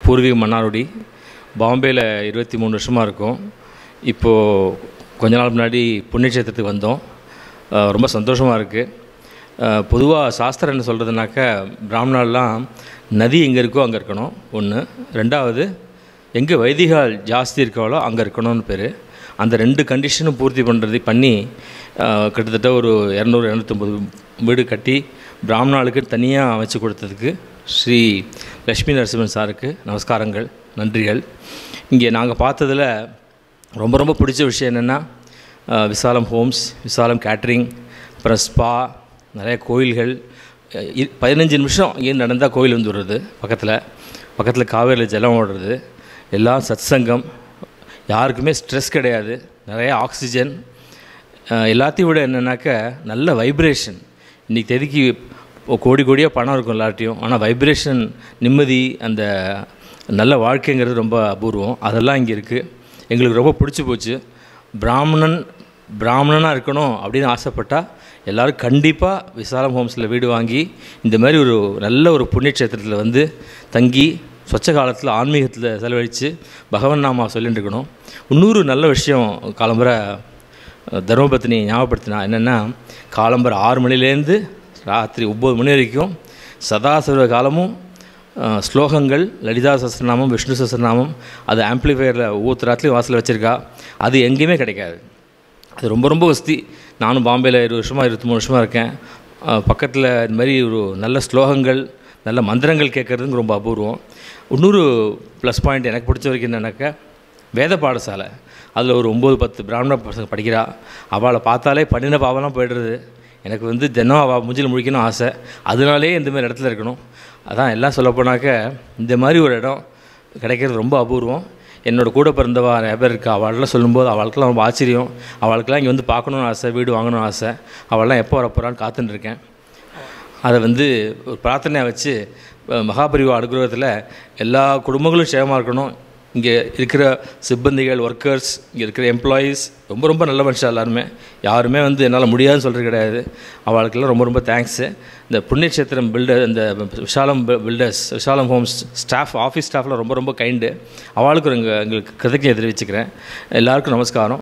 பூர்வீக மன்னார்குடி பாம்பேயில் இருபத்தி மூணு வருஷமாக இருக்கும் இப்போது கொஞ்ச நாள் முன்னாடி புண்ணியக்ஷேத்திரத்துக்கு வந்தோம் அஹ் ரொம்ப சந்தோஷமாக இருக்குது பொதுவாக சாஸ்திரம் என்ன சொல்கிறதுனாக்கா பிராமணர்லாம் நதி எங்கே இருக்கோ அங்கே இருக்கணும் ஒன்று ரெண்டாவது எங்கே வைதிகால் ஜாஸ்தி இருக்காளோ அங்கே இருக்கணும்னு பேர் அந்த ரெண்டு கண்டிஷனும் பூர்த்தி பண்ணுறது பண்ணி அஹ், கிட்டத்தட்ட ஒரு இரநூறு இரநூத்தொம்பது வீடு கட்டி பிராமணாளுக்கு தனியாக அமைச்சு கொடுத்ததுக்கு ஸ்ரீ லக்ஷ்மி நரசிம்மன் சாருக்கு நமஸ்காரங்கள் நன்றிகள் இங்கே நாங்கள் பார்த்ததில் ரொம்ப ரொம்ப பிடிச்ச விஷயம் என்னென்னா விசாலம் ஹோம்ஸ் விசாலம் கேட்ரிங் அப்புறம் ஸ்பா நிறைய கோயில்கள் அஹ் இ- பதினஞ்சு நிமிஷம் இங்கேருந்து நடந்தால் கோயில் வந்து விடுறது பக்கத்தில் பக்கத்தில் காவேரியில் ஜலம் ஓடுறது எல்லாம் சத்சங்கம் யாருக்குமே ஸ்ட்ரெஸ் கிடையாது நிறைய ஆக்சிஜன் அஹ் எல்லாத்தையும் விட என்னென்னாக்க நல்ல வைப்ரேஷன் இன்றைக்கி தேதிக்கு இப்போ கோடி கோடியாக பணம் இருக்கும் எல்லார்ட்டையும் ஆனால் வைப்ரேஷன் நிம்மதி அந்த நல்ல வாழ்க்கைங்கிறது ரொம்ப அபூர்வம் அதெல்லாம் இங்கே இருக்குது எங்களுக்கு ரொம்ப பிடிச்சி போச்சு பிராமணன் பிராமணனாக இருக்கணும் அப்படின்னு ஆசைப்பட்டால் எல்லோரும் கண்டிப்பாக விசாலம் ஹோம்ஸில் வீடு வாங்கி இந்த மாதிரி ஒரு நல்ல ஒரு புண்ணியக்ஷேத்திரத்தில் வந்து தங்கி சொச்ச காலத்தில் ஆன்மீகத்தில் செலவழித்து பகவன் நாமா சொல்லிட்டு இருக்கணும் இன்னொரு நல்ல விஷயம் காலம்புரை தர்மபத்தினி ஞாபகப்படுத்தினா என்னென்னா காலம்பர் ஆறு மணிலேருந்து ராத்திரி ஒம்பது மணி வரைக்கும் சதாசர்வ காலமும் அஹ், ஸ்லோகங்கள் லலிதா சஸ்திரநாமம் விஷ்ணு சஸ்திரநாமம் அது ஆம்ப்ளிஃபையரில் ஒவ்வொரு ராத்திரியும் வாசலில் வச்சுருக்கா அது எங்கேயுமே கிடைக்காது அது ரொம்ப ரொம்ப வசதி நானும் பாம்பேயில் இருபது வருஷமாக இருபத்தி மூணு வருஷமாக இருக்கேன் பக்கத்தில் இந்த மாதிரி ஒரு நல்ல ஸ்லோகங்கள் நல்ல மந்திரங்கள் கேட்குறதுங்க ரொம்ப அபூர்வம் இன்னொரு ப்ளஸ் பாயிண்ட் எனக்கு பிடிச்ச வரைக்கும் என்னன்னாக்கா வேத பாடசாலை அதில் ஒரு ஒம்பது பத்து பிராமண பசங்க படிக்கிறா அவளை பார்த்தாலே பண்ணின பாவம்லாம் போய்டுறது எனக்கு வந்து தினம் அவள் மூஞ்சில் முழிக்கணும் ஆசை அதனாலே இந்த மாதிரி இடத்துல இருக்கணும் அதான் எல்லாம் சொல்லப்போனாக்க இந்த மாதிரி ஒரு இடம் கிடைக்கிறது ரொம்ப அபூர்வம் என்னோட கூட பிறந்தவா நிறைய பேர் இருக்கா அவள்லாம் சொல்லும்போது அவளுக்கெல்லாம் ரொம்ப ஆச்சரியம் அவளுக்கெல்லாம் இங்கே வந்து பார்க்கணுன்னு ஆசை வீடு வாங்கணும்னு ஆசை அவள்லாம் எப்போ வரப்போகிறான்னு காத்துன்னு இருக்கேன் அதை வந்து ஒரு பிரார்த்தனையாக வச்சு அஹ், மகாபரிவா அனுகிரகத்தில் எல்லா குடும்பங்களும் சேமமாக இருக்கணும் இங்கே இருக்கிற சிப்பந்திகள் ஒர்க்கர்ஸ் இங்கே இருக்கிற எம்ப்ளாயீஸ் ரொம்ப ரொம்ப நல்ல மனுஷன் எல்லாருமே யாருமே வந்து என்னால் முடியாதுன்னு சொல்கிறது கிடையாது அவளுக்கெல்லாம் ரொம்ப ரொம்ப தேங்க்ஸு இந்த புண்ணியக்ஷேத்திரம் பில்டர் இந்த Vishalam builders Vishalam homes staff office ஸ்டாஃபில் ரொம்ப ரொம்ப கைண்டு அவளுக்கு எங்கள் எங்களுக்கு கிருதಜ್ಞை தெரிவிச்சுக்கிறேன் எல்லாருக்கும் நமஸ்காரம்